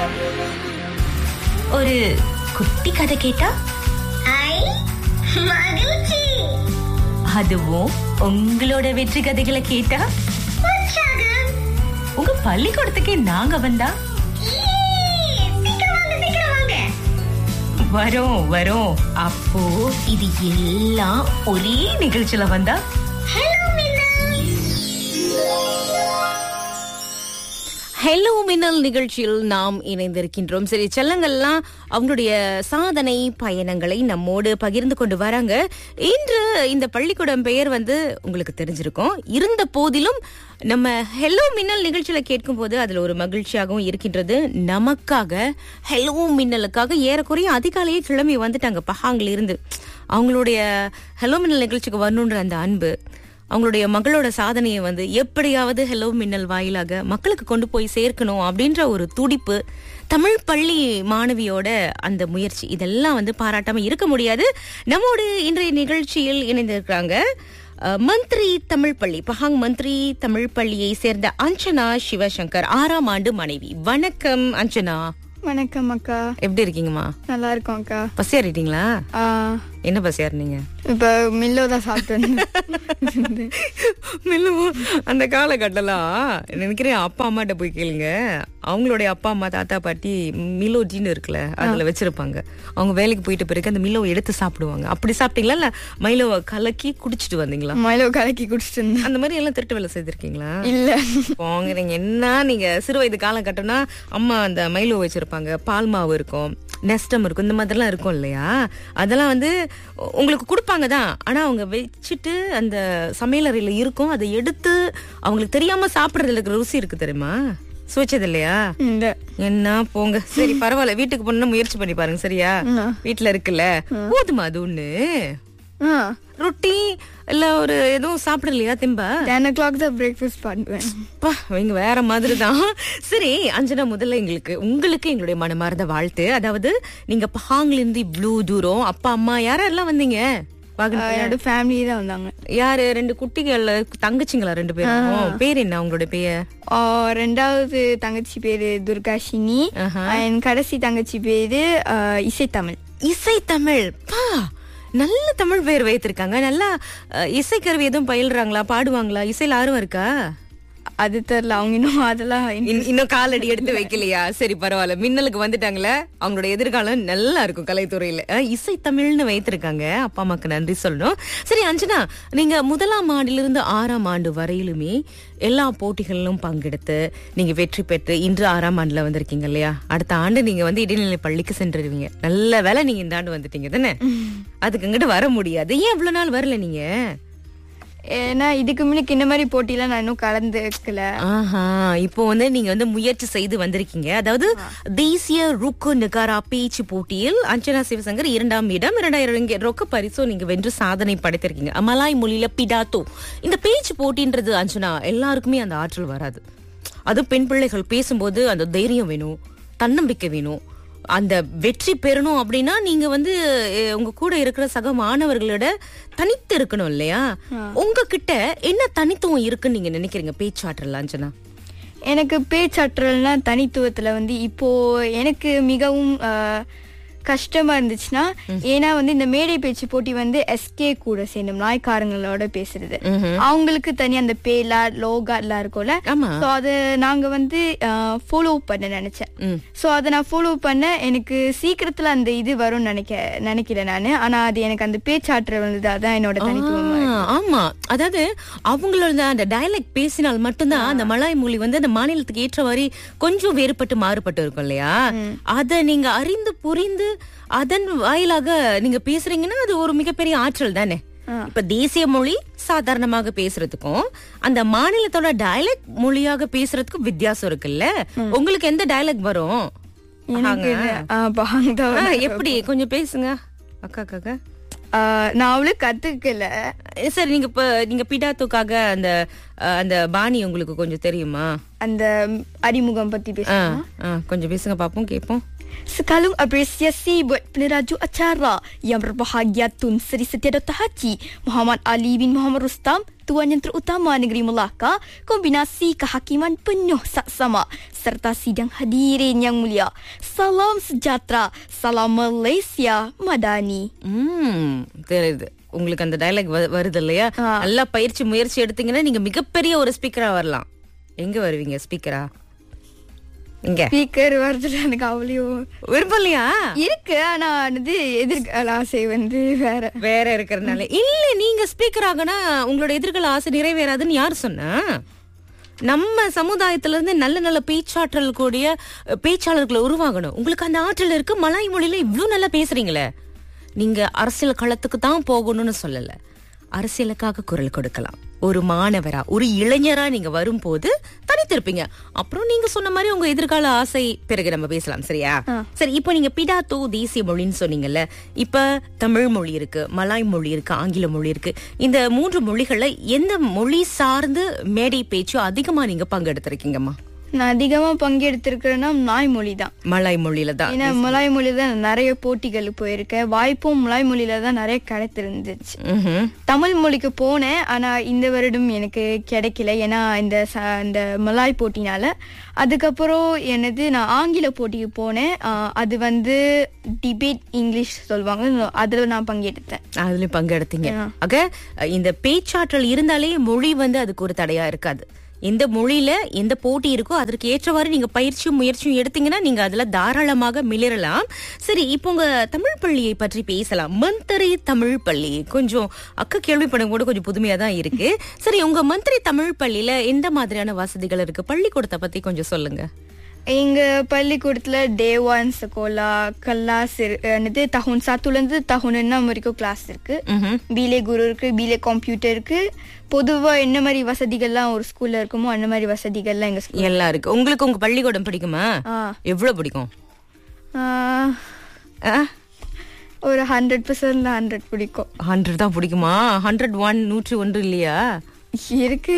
ஒரு குட்டி கதை கேட்டா ஐ மகிழ்ச்சி அதுவும் உங்களோட வெற்றி கதைகளை கேட்டா உற்சாகம் உங்க பள்ளிக்கூடத்துக்கே நாங்க வந்தா ஈ, சீக்கிரம் வாங்க சீக்கிரம் வாங்க வரோம் வரோம் அப்போ இது எல்லாம் ஒரே நிகழ்ச்சியில வந்தா ஹலோ மின்னா ஹலோ மின்னல் நிகழ்ச்சியில் நாம் இணைந்திருக்கின்றோம் சரி செல்லங்கள்லாம் அவங்களுடைய சாதனை பயணங்களை நம்மோடு பகிர்ந்து கொண்டு வராங்க இன்று இந்த பள்ளிக்கூடம் பெயர் வந்து உங்களுக்கு தெரிஞ்சிருக்கும் இருந்த போதிலும் நம்ம ஹெலோ மின்னல் நிகழ்ச்சியில கேட்கும் போது அதுல ஒரு மகிழ்ச்சியாகவும் இருக்கின்றது நமக்காக ஹெலோ மின்னலுக்காக ஏறக்குறைய அதிகாலையே கிளம்பி வந்துட்டாங்க பஹாங்கில் இருந்து அவங்களுடைய ஹெலோ மின்னல் நிகழ்ச்சிக்கு வரணுன்ற அந்த அன்பு அவங்களுடைய மகளோட சாதனையை வந்து எப்படியாவது ஹெலோ மின்னல் வாயிலாக மக்களுக்கு கொண்டு போய் சேர்க்கணும் அப்படின்ற ஒரு துடிப்பு தமிழ் பள்ளி மாணவியோட அந்த முயற்சி இதெல்லாம் வந்து பாராட்டாம இருக்க முடியாது நம்மோடு இன்றைய நிகழ்ச்சியில் இணைந்திருக்கிறாங்க அஹ், மந்திரி தமிழ் பள்ளி பஹாங் மந்திரி தமிழ் பள்ளியை சேர்ந்த அஞ்சனா சிவசங்கர் ஆறாம் ஆண்டு மனைவி வணக்கம் அஞ்சனா வணக்கம் அக்கா எப்படி இருக்கீங்கம்மா நல்லா இருக்கோம் அக்கா பசியாறிட்டீங்களா ஆ, என்ன பசியாருனீங்க இப்ப மில்லோ தான் சாப்பிட்டு மெல்லுவோ அந்த காலகட்டம்லாம் நினைக்கிறேன் அப்பா அம்மாட்ட போய் கேளுங்க அவங்களுடைய அப்பா அம்மா தாத்தா பாட்டி மிலோஜின்னு இருக்குல்ல அதுல வச்சிருப்பாங்க அவங்க வேலைக்கு போயிட்ட பிறகு அந்த மிலோவை எடுத்து சாப்பிடுவாங்க அப்படி சாப்பிட்டீங்களா இல்ல மைலோவை கலக்கி குடிச்சிட்டு வந்தீங்களா மயிலோ கலக்கி குடிச்சிட்டு இருந்தேன் அந்த மாதிரி எல்லாம் திருட்டு வேலை செய்திருக்கீங்களா இல்ல போங்க நீங்க என்ன நீங்க சிறு வயது காலகட்டம்னா அம்மா அந்த மைலோ வச்சிருப்பாங்க பால் மாவு இருக்கும் நெஸ்டம் இருக்கும் இந்த மாதிரிலாம் இருக்கும் இல்லையா அதெல்லாம் வந்து உ- உங்களுக்கு கொடுப்பாங்க தான் ஆனா அவங்க வச்சுட்டு அந்த சமையலறையில இருக்கும் அதை எடுத்து அவங்களுக்கு தெரியாம சாப்பிடுறதுல இருக்கிற ருசி இருக்கு தெரியுமா சுவைச்சது இல்லையா இல்ல என்ன போங்க சரி பரவாயில்ல வீட்டுக்கு போனா முயற்சி பண்ணி பாருங்க சரியா ம். வீட்டுல இருக்குல்ல போதுமா அது ஒண்ணு ஆ ரொட்டி இல்ல ஒரு எதுவும் சாப்பிடலையா திம்பா டென் ஓ கிளாக் தான் பிரேக்ஃபாஸ்ட் பண்ணுவேன் அப்பா இவங்க வேற மாதிரி தான் சரி அஞ்சனா முதல்ல எங்களுக்கு உங்களுக்கு எங்களுடைய மனமார்ந்த வாழ்த்து அதாவது நீங்க பஹாங்ல இருந்து இவ்ளோ தூரம் அப்பா அம்மா யாரெல்லாம் வந்தீங்க ஆ, வாகன என்னோட ஃபேமிலி தான் வந்தாங்க யாரு ரெண்டு குட்டிகள் தங்கச்சிங்களா ரெண்டு பேரும் பேர் என்ன உங்களோட பெயர் ஆ, ரெண்டாவது தங்கச்சி பேரு துர்காஷினி ஆஹா. என் கடைசி தங்கச்சி பேரு ஆ, இசை தமிழ் இசை தமிழ் பா நல்ல தமிழ் பேர் வைத்திருக்காங்க நல்லா அஹ், இசைக்கருவி எதுவும் பயில்றாங்களா பாடுவாங்களா இசையில ஆர்வம் இருக்கா அது தெரியல அவங்க இன்னும் அதெல்லாம் இன்- இன்னும் காலடி எடுத்து வைக்கலையா சரி பரவாயில்ல மின்னலுக்கு வந்துட்டாங்களே அவங்களோட எதிர்காலம் நல்லா இருக்கும் கலைத்துறையில அஹ், இசை தமிழ்னு வைத்திருக்காங்க அப்பா அம்மாக்கு நன்றி சொல்லணும் சரி அஞ்சனா நீங்க முதலாம் ஆண்டிலிருந்து ஆறாம் ஆண்டு வரையிலுமே எல்லா போட்டிகளிலும் பங்கெடுத்து நீங்க வெற்றி பெற்று இன்று ஆறாம் ஆண்டுல வந்திருக்கீங்க இல்லையா அடுத்த ஆண்டு நீங்க வந்து இடைநிலை பள்ளிக்கு சென்றுடுவீங்க நல்ல வேலை நீங்க இந்த ஆண்டு வந்துட்டீங்க தானே அதுக்கு இங்கிட்டு வர முடியாது ஏன் இவ்வளவு நாள் வரல நீங்க ஏன்னா இதுக்கு முன்னுக்கு இந்த மாதிரி போட்டிலாம் நான் இன்னும் கலந்துக்கல ஆஹா இப்போ வந்து நீங்க வந்து முயற்சி செய்து வந்திருக்கீங்க அதாவது தேசிய ருக்கு நிகாரா பேச்சு போட்டியில் அஞ்சனா சிவசங்கர் இரண்டாம் இடம் இரண்டாயிரம் ரிங்கெட் ரொக்க பரிசும் நீங்க வென்று சாதனை படைத்திருக்கீங்க மலாய் மொழியில பிடாத்தோ இந்த பேச்சு போட்டின்றது அஞ்சனா எல்லாருக்குமே அந்த ஆற்றல் வராது அது பெண் பிள்ளைகள் பேசும்போது அந்த தைரியம் வேணும் தன்னம்பிக்கை வேணும் அந்த வெற்றி பெறணும் அப்படின்னா நீங்க வந்து அஹ், உங்க கூட இருக்கிற சக மாணவர்களோட தனித்து இருக்கணும் இல்லையா உங்ககிட்ட என்ன தனித்துவம் இருக்குன்னு நீங்க நினைக்கிறீங்க பேச்சாற்றல் அஞ்சனா எனக்கு பேச்சாற்றல்னா தனித்துவத்துல வந்து இப்போ எனக்கு மிகவும் ஆ, கஷ்டமா இருந்துச்சுன்னா ஏன்னா வந்து இந்த மேடை பேச்சு போட்டி வந்து எஸ்கே கூட சேர்ந்தோம் நாய்க்காரங்களோட பேசுறது அவங்களுக்கு தனி அந்த பேலா லோகாட்லாம் இருக்கும்ல ஆமா. சோ அது நாங்க வந்து ஃபாலோ பண்ண நினைச்சேன் ம். சோ அதை நான் ஃபாலோ பண்ண எனக்கு சீக்கிரத்துல அந்த இது வரும்னு நினைக்க நினைக்கிறேன் நானு ஆனா அது எனக்கு அந்த பேச்சாற்றல் வந்தது அதான் என்னோட தனித்துவம் ஆ, ஆமா அதாவது அவங்களோட அந்த டயலெக்ட் பேசினால் மட்டும்தான் அந்த மலாய் மொழி வந்து அந்த மாநிலத்துக்கு ஏற்றவாறு கொஞ்சம் வேறுபட்டு மாறுபட்டு இருக்கும் இல்லையா அத நீங்க அறிந்து புரிந்து அதன் வாயிலாக நீங்க பேசுறீங்கன்னா அது ஒரு மிகப்பெரிய ஆற்றல் தானே இப்ப தேசிய மொழி சாதாரணமாக பேசுறதுக்கும் அந்த மாநிலத்தோட டயலெக்ட் மொழியாக பேசுறதுக்கும் வித்தியாசம் இருக்குல்ல உங்களுக்கு எந்த டயலெக்ட் வரும் எனக்கு ஆ, பாங்க தான் ஆ, வரும். எப்படி கொஞ்சம் பேசுங்க அக்கா அக்கா ஆ, நான் அவ்வளவு கத்துக்கல அஹ் சரி நீங்க இப்ப நீங்க பிடாத்துக்காக அந்த அஹ், அந்த பாணி உங்களுக்கு கொஞ்சம் தெரியுமா அந்த அறிமுகம் பத்தி ஆ, பேசணும் ஆ, கொஞ்சம் பேசுங்க பாப்போம் கேப்போம் Sekalung apresiasi buat peneraju acara yang berbahagia Tun Seri Setia Dr. Haji Muhammad Ali bin Muhammad Rustam, Tuan Yang Terutama Negeri Melaka, kombinasi kehakiman penuh saksama serta sidang hadirin yang mulia. Salam sejahtera, salam Malaysia Madani. ம் தெரியுது உங்களுக்கு அந்த dialogue வருது இல்லையா ஆ. நல்லா பயிற்சி முயற்சி எடுத்தீங்கன்னா நீங்க மிகப்பெரிய ஒரு ஸ்பீக்கரா வரலாம் எங்க வருவீங்க ஸ்பீக்கரா இங்க ஸ்பீக்கர் வரதுல எனக்கு அவ்வளோ விருப்பம் இல்லையா இருக்கு ஆனா அது எதிர்கால ஆசை வந்து வேற வேற இருக்கிறதுனால இல்ல நீங்க ஸ்பீக்கர் ஆகனா உங்களோட எதிர்கால ஆசை நிறைவேறாதுன்னு யார் சொன்னா நம்ம சமுதாயத்துல இருந்து நல்ல நல்ல பேச்சாற்றல் கூடிய அஹ், பேச்சாளர்களை உருவாகணும் உங்களுக்கு அந்த ஆற்றல் இருக்கு மலாய் மொழியில இவ்ளோ நல்லா பேசுறீங்களே நீங்க அரசியல் களத்துக்கு தான் போகணும்னு சொல்லல அரசியலுக்காக குரல் கொடுக்கலாம் ஒரு மாணவரா ஒரு இளைஞரா நீங்க வரும்போது தனித்திருப்பீங்க அப்புறம் நீங்க சொன்ன மாதிரி உங்க எதிர்கால ஆசை பிறகு நம்ம பேசலாம் சரியா சரி இப்போ நீங்க பிடாத்தோ தேசிய மொழின்னு சொன்னீங்கல்ல இப்ப தமிழ் மொழி இருக்கு மலாய் மொழி இருக்கு ஆங்கில மொழி இருக்கு இந்த மூன்று மொழிகள்ல எந்த மொழி சார்ந்து மேடை பேச்சு அதிகமா நீங்க பங்கெடுத்திருக்கீங்கம்மா நான் அதிகமா பங்கெடுத்திருக்கிறேன்னா நாய் மொழி தான் மலாய் மொழியில தான் ஏன்னா மலாய் மொழியில தான் நான் நிறைய போட்டிகள் போயிருக்கேன் வாய்ப்பும் மலாய் மொழியில தான் நிறைய கிடைத்திருந்துச்சு ம்ஹும். தமிழ் மொழிக்கு போனேன் ஆனா இந்த வருடம் எனக்கு கிடைக்கல ஏன்னா இந்த ச- இந்த மலாய் போட்டினால அதுக்கப்புறம் எனது நான் ஆங்கில போட்டிக்கு போனேன் ஆஹ் அது வந்து டிபேட் இங்கிலீஷ் சொல்லுவாங்க அதுல நான் பங்கெடுத்தேன் அதுலயும் பங்கெடுத்தீங்க ஆ. ஆக இந்த பேச்சாற்றல் இருந்தாலே மொழி வந்து அதுக்கு ஒரு தடையா இருக்காது எந்த மொழியில எந்த போட்டி இருக்கோ அதற்கு ஏற்றவாறு நீங்க பயிற்சியும் முயற்சியும் எடுத்தீங்கன்னா நீங்க அதுல தாராளமாக மிளிரலாம் சரி இப்போ உங்க தமிழ் பள்ளியை பற்றி பேசலாம் மந்தரி தமிழ் பள்ளி கொஞ்சம் அக்கா கேள்விப்படம் கூட கொஞ்சம் புதுமையா தான் இருக்கு சரி உங்க மந்திரி தமிழ் பள்ளியில எந்த மாதிரியான வசதிகள் இருக்கு பள்ளிக்கூடத்தை பத்தி கொஞ்சம் சொல்லுங்க எங்க பள்ளிக்கூடத்துல டே ஒன் சகோலா கிளாஸ் என்னது தகுன் சாத்துல இருந்து தகுன் என்ன வரைக்கும் கிளாஸ் இருக்கு ம்ஹும். பிலே குரு இருக்கு பிலே கம்ப்யூட்டர் இருக்கு பொதுவா என்ன மாதிரி வசதிகள்லாம் ஒரு ஸ்கூல்ல இருக்குமோ அந்த மாதிரி வசதிகள்லாம் எங்க ஸ்கூல் எல்லாம் இருக்கு உங்களுக்கு உங்க பள்ளிக்கூடம் பிடிக்குமா ஆ. எவ்வளவு பிடிக்கும் ஆ? ஒரு ஹண்ட்ரட் பர்சன்ட் ஹண்ட்ரட் பிடிக்கும் ஹண்ட்ரட் தான் பிடிக்குமா ஹண்ட்ரட் ஒன் நூற்றி ஒன்று இல்லையா இருக்கு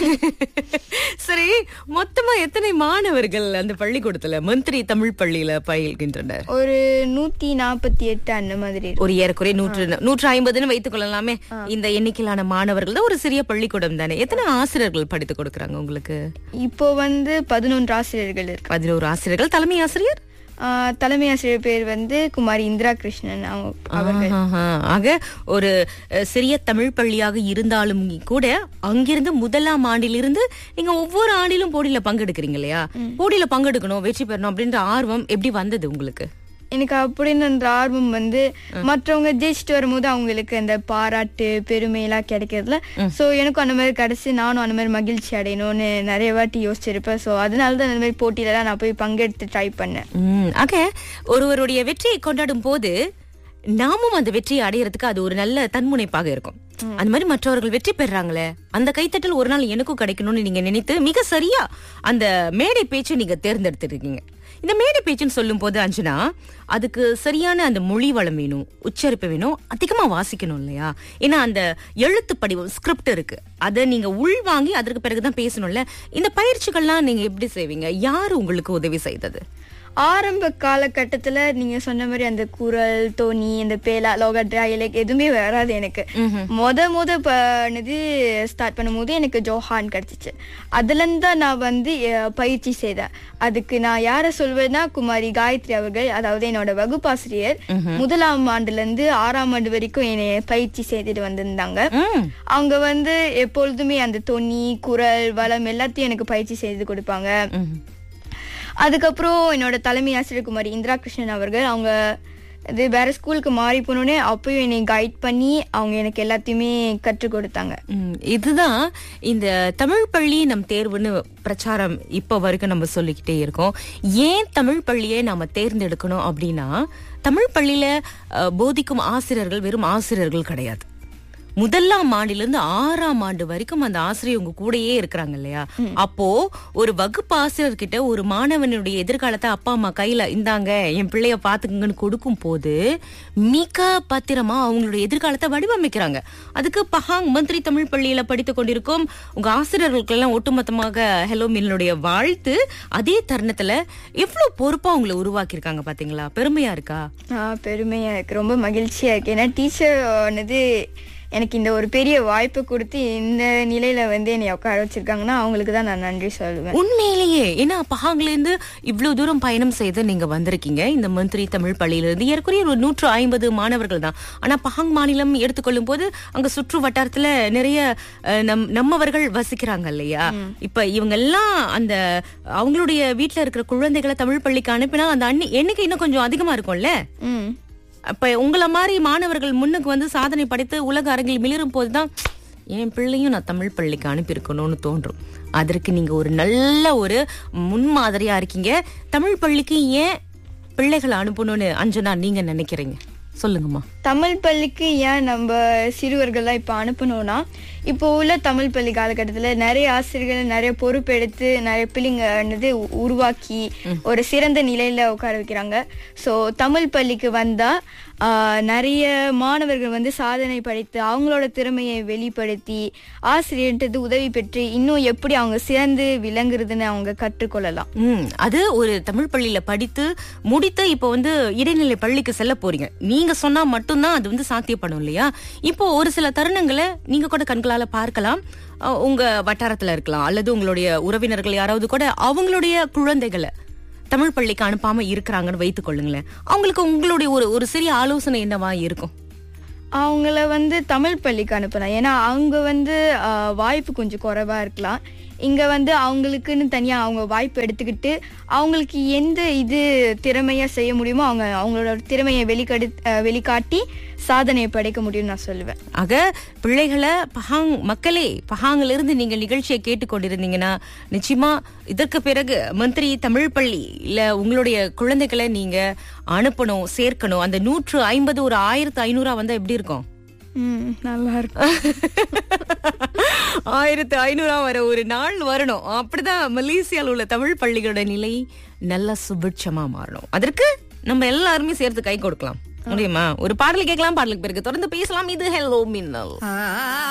சரி மொத்தமா எத்தனை மாணவர்கள் அந்த பள்ளிக்கூடத்துல மந்திரி தமிழ் பள்ளியில பயில்கின்றனர் ஒரு நூத்தி நாற்பத்தி எட்டு அந்த மாதிரி இருக்கு ஒரு ஏறக்குறைய நூற்று நூற்று ஐம்பதுன்னு வைத்துக் கொள்ளலாமே இந்த எண்ணிக்கையிலான மாணவர்கள் தான் ஒரு சிறிய பள்ளிக்கூடம் தானே எத்தனை ஆசிரியர்கள் படித்து கொடுக்கறாங்க உங்களுக்கு இப்போ வந்து பதினொன்று ஆசிரியர்கள் இருக்கு பதினோரு ஆசிரியர்கள் தலைமை ஆசிரியர் ஆஹ் தலைமை ஆசிரியர் பேர் வந்து குமாரி இந்திரா கிருஷ்ணன் அவங்க அவர்கள் ஆஹா. ஆக ஒரு அஹ், சிறிய தமிழ் பள்ளியாக இருந்தாலும் கூட அங்கிருந்து முதலாம் ஆண்டிலிருந்து நீங்க ஒவ்வொரு ஆண்டிலும் போட்டியில பங்கெடுக்கிறீங்க இல்லையா போட்டியில பங்கெடுக்கணும் வெற்றி பெறணும் அப்படின்ற ஆர்வம் எப்படி வந்தது உங்களுக்கு எனக்கு அப்படின்னு அந்த ஆர்வம் வந்து மற்றவங்க ஜெயிச்சுட்டு வரும்போது அவங்களுக்கு அந்த பாராட்டு பெருமை எல்லாம் கிடைக்கிறதுல சோ எனக்கும் அந்த மாதிரி கிடைச்சு நானும் அந்த மாதிரி மகிழ்ச்சி அடையணும்னு நிறைய வாட்டி யோசிச்சிருப்பேன் சோ அதனால தான் அந்த மாதிரி போட்டியில நான் போய் பங்கெடுத்து ட்ரை பண்ணேன் ம், ஆக ஒருவருடைய வெற்றியை கொண்டாடும் போது நாமும் அந்த வெற்றியை அடையறதுக்கு அது ஒரு நல்ல தன்முனைப்பாக இருக்கும் அந்த மாதிரி மற்றவர்கள் வெற்றி பெறாங்களே அந்த கைத்தட்டல் ஒரு நாள் எனக்கும் கிடைக்கணும்னு நீங்க நினைத்து மிக சரியா அந்த மேடை பேச்சை நீங்க தேர்ந்தெடுத்திருக்கீங்க இந்த மேடை பேச்சுன்னு சொல்லும் போது அஞ்சனா அதுக்கு சரியான அந்த மொழி வளம் வேணும் உச்சரிப்பு வேணும் அதிகமா வாசிக்கணும் இல்லையா ஏன்னா அந்த எழுத்து படிவம் ஸ்கிரிப்ட் இருக்கு அதை நீங்க உள்வாங்கி அதற்கு பிறகுதான் பேசணும்ல இந்த பயிற்சிகள்லாம் நீங்க எப்படி செய்வீங்க யாரு உங்களுக்கு உதவி செய்தது ஆரம்ப காலகட்டத்துல நீங்க சொன்ன மாதிரி அந்த குரல் தோனி அந்த பேலா லோகா ட்ராயலைக் எதுவுமே வராது எனக்கு மொத மொத பண்ணது ஸ்டார்ட் பண்ணும்போது எனக்கு ஜோஹான் கிடைச்சிச்சு அதுல இருந்து தான் நான் வந்து அஹ், பயிற்சி செய்தேன் அதுக்கு நான் யார சொல்வேன்னா குமாரி காயத்ரி அவர்கள் அதாவது என்னோட வகுப்பாசிரியர் முதலாம் ஆண்டுல இருந்து ஆறாம் ஆண்டு வரைக்கும் என்னை பயிற்சி செய்துட்டு வந்திருந்தாங்க ம் அவங்க வந்து எப்பொழுதுமே அந்த தொனி குரல் வளம் எல்லாத்தையும் எனக்கு பயிற்சி செய்து கொடுப்பாங்க அதுக்கப்புறம் என்னோட தலைமை ஆசிரியர் குமாரி இந்திரா கிருஷ்ணன் அவர்கள் அவங்க இது வேற ஸ்கூலுக்கு மாறி போனோடனே அப்பயும் என்னை கைட் பண்ணி அவங்க எனக்கு எல்லாத்தையுமே கற்றுக் கொடுத்தாங்க ம், இதுதான் இந்த தமிழ் பள்ளி நம் தேர்வுன்னு பிரச்சாரம் இப்போ வரைக்கும் நம்ம சொல்லிக்கிட்டே இருக்கோம் ஏன் தமிழ் பள்ளியை நாம தேர்ந்தெடுக்கணும் அப்படின்னா தமிழ் பள்ளியில அஹ், போதிக்கும் ஆசிரியர்கள் வெறும் ஆசிரியர்கள் கிடையாது முதலாம் ஆண்டிலிருந்து ஆறாம் ஆண்டு வரைக்கும் அந்த ஆசிரியர் உங்க கூடயே இருக்கிறாங்க இல்லையா அப்போ ஒரு வகுப்பு ஆசிரியர் கிட்ட ஒரு மாணவனுடைய எதிர்காலத்தை அப்பா அம்மா கையில இந்தாங்க என் பிள்ளைய பாத்துக்கங்கன்னு கொடுக்கும் போது மிக பத்திரமா அவங்களுடைய எதிர்காலத்தை வடிவமைக்கிறாங்க அதுக்கு பஹாங் மந்திரி தமிழ் பள்ளியில படித்துக் கொண்டிருக்கும் உங்க ஆசிரியர்களுக்கு எல்லாம் ஒட்டுமொத்தமாக ஹலோ மில்லுடைய வாழ்த்து அதே தருணத்துல எவ்வளவு பொறுப்பா உங்களை உருவாக்கியிருக்காங்க பாத்தீங்களா பெருமையா இருக்கா ஆ, பெருமையா இருக்கு ரொம்ப மகிழ்ச்சியா இருக்கு ஏன்னா டீச்சர் வந்து எனக்கு இந்த ஒரு பெரிய வாய்ப்பு கொடுத்து இந்த நிலையில வந்து என்னை உட்கார வச்சிருக்காங்கன்னா அவங்களுக்கு தான் நான் நன்றி சொல்லுவேன் உண்மையிலேயே ஏன்னா பஹாங்ல இருந்து இவ்வளவு தூரம் பயணம் செய்து நீங்க வந்திருக்கீங்க இந்த மந்திரி தமிழ் பள்ளியில இருந்து ஏற்குறைய ஒரு நூற்று ஐம்பது மாணவர்கள் தான் ஆனா பஹாங் மாநிலம் எடுத்துக்கொள்ளும் போது அங்க சுற்று வட்டாரத்துல நிறைய அஹ், நம் நம்மவர்கள் வசிக்கிறாங்க இல்லையா இப்ப இவங்க எல்லாம் அந்த அவங்களுடைய வீட்ல இருக்கிற குழந்தைகளை தமிழ் பள்ளிக்கு அனுப்பினா அந்த அன்னி எண்ணிக்கை இன்னும் கொஞ்சம் அதிகமா இருக்கும்ல ம் அப்ப உங்கள மாதிரி மாணவர்கள் முன்னுக்கு வந்து சாதனை படைத்து உலக அரங்கில் மிளிரும் போதுதான் என் பிள்ளையும் நான் தமிழ் பள்ளிக்கு அனுப்பியிருக்கணும்னு தோன்றும் அதற்கு நீங்க ஒரு நல்ல ஒரு முன்மாதிரியா இருக்கீங்க தமிழ் பள்ளிக்கு ஏன் பிள்ளைகளை அனுப்பணும்னு அஞ்சனா நீங்க நினைக்கிறீங்க சொல்லுங்கம்மா தமிழ் பள்ளிக்கு ஏன் நம்ம சிறுவர்கள்லாம் இப்போ அனுப்பணும்னா இப்போ உள்ள தமிழ் பள்ளி காலகட்டத்தில் நிறைய ஆசிரியர்கள் நிறைய பொறுப்பெடுத்து நிறைய பிள்ளைங்க வந்து உ- உருவாக்கி ஒரு சிறந்த நிலையில உட்கார வைக்கிறாங்க ஸோ தமிழ் பள்ளிக்கு வந்தா ஆஹ், நிறைய மாணவர்கள் வந்து சாதனை படைத்து அவங்களோட திறமையை வெளிப்படுத்தி ஆசிரியர்கிட்ட உதவி பெற்று இன்னும் எப்படி அவங்க சிறந்து விளங்குறதுன்னு அவங்க கற்றுக்கொள்ளலாம் ம் அது ஒரு தமிழ் பள்ளியில படித்து முடித்து இப்போ வந்து இடைநிலை பள்ளிக்கு செல்ல போறீங்க நீங்க சொன்னா மட்டும்தான் அது வந்து சாத்தியப்படும் இல்லையா இப்போ ஒரு சில தருணங்களை நீங்க கூட கண்களால பார்க்கலாம் அஹ், உங்க வட்டாரத்துல இருக்கலாம் அல்லது உங்களுடைய உறவினர்கள் யாராவது கூட அவங்களுடைய குழந்தைகளை தமிழ் பள்ளிக்கு அனுப்பாம இருக்கிறாங்கன்னு வைத்துக் கொள்ளுங்களேன் அவங்களுக்கு உங்களுடைய ஒரு ஒரு சிறிய ஆலோசனை என்னவா இருக்கும் அவங்கள வந்து தமிழ் பள்ளிக்கு அனுப்பலாம் ஏன்னா அவங்க வந்து ஆஹ், வாய்ப்பு கொஞ்சம் குறைவா இருக்கலாம் இங்க வந்து அவங்களுக்குன்னு தனியா அவங்க வாய்ப்பு எடுத்துக்கிட்டு அவங்களுக்கு எந்த இது திறமையா செய்ய முடியுமோ அவங்க அவங்களோட திறமையை வெளிக்கடு ஆஹ், வெளிக்காட்டி சாதனையை படைக்க முடியும்னு நான் சொல்லுவேன் ஆக பிள்ளைகளை பஹாங் மக்களே பஹாங்ல இருந்து நீங்க நிகழ்ச்சியை கேட்டுக்கொண்டிருந்தீங்கன்னா நிச்சயமா இதற்கு பிறகு மந்திரி தமிழ் பள்ளி இல்ல உங்களுடைய குழந்தைகளை நீங்க அனுப்பணும் சேர்க்கணும் அந்த நூற்று ஐம்பது ஒரு ஆயிரத்து ஐநூறா வந்தா எப்படி இருக்கும் ம் நல்லா இருக்கும் ஆயிரத்து ஐநூறா வர ஒரு நாள் வரணும் அப்படிதான் மலேசியால உள்ள தமிழ் பள்ளிகளோட நிலை நல்ல சுபிட்சமா மாறணும் அதற்கு நம்ம எல்லாருமே சேர்த்து கை கொடுக்கலாம் முடியுமா ஒரு பாடல் கேட்கலாம் பாடலுக்கு பிறகு தொடர்ந்து பேசலாம் இது ஹெல்லோ மின்னல்